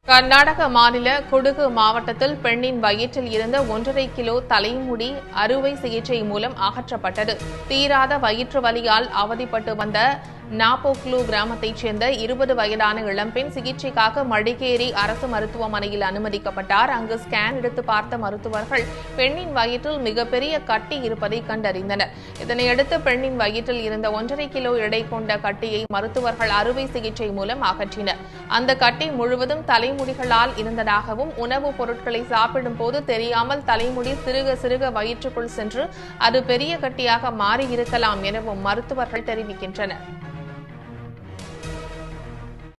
கர்நாடக மாநில குடுகு மாவட்டத்தில் பெண்ணின் வயிற்றில் இருந்த ஒன்றரை கிலோ தலைமுடி அறுவை சிகிச்சை மூலம் அகற்றப்பட்டது தீராத வயிற்று வலியால் அவதிப்பட்டு வந்த நாப்போக்லு கிராமத்தைச் சேர்ந்த இருபது வயதான இளம்பெண் சிகிச்சைக்காக மடிகேரி அரசு மருத்துவமனையில் அனுமதிக்கப்பட்டார் அங்கு ஸ்கேன் எடுத்து பார்த்த மருத்துவர்கள் பெண்ணின் வயிற்றில் மிகப்பெரிய கட்டி இருப்பதை கண்டறிந்தனர் இதனையடுத்து பெண்ணின் வயிற்றில் இருந்த ஒன்றரை கிலோ எடை கொண்ட கட்டியை மருத்துவர்கள் அறுவை சிகிச்சை மூலம் அகற்றினர் அந்த கட்டி முழுவதும் தலைமுடிகளால் இருந்ததாகவும் உணவுப் பொருட்களை சாப்பிடும் போது தெரியாமல் தலைமுடி சிறுக சிறுக வயிற்றுக்குள் சென்று அது பெரிய கட்டியாக மாறியிருக்கலாம் எனவும் மருத்துவர்கள் தெரிவிக்கின்றனர்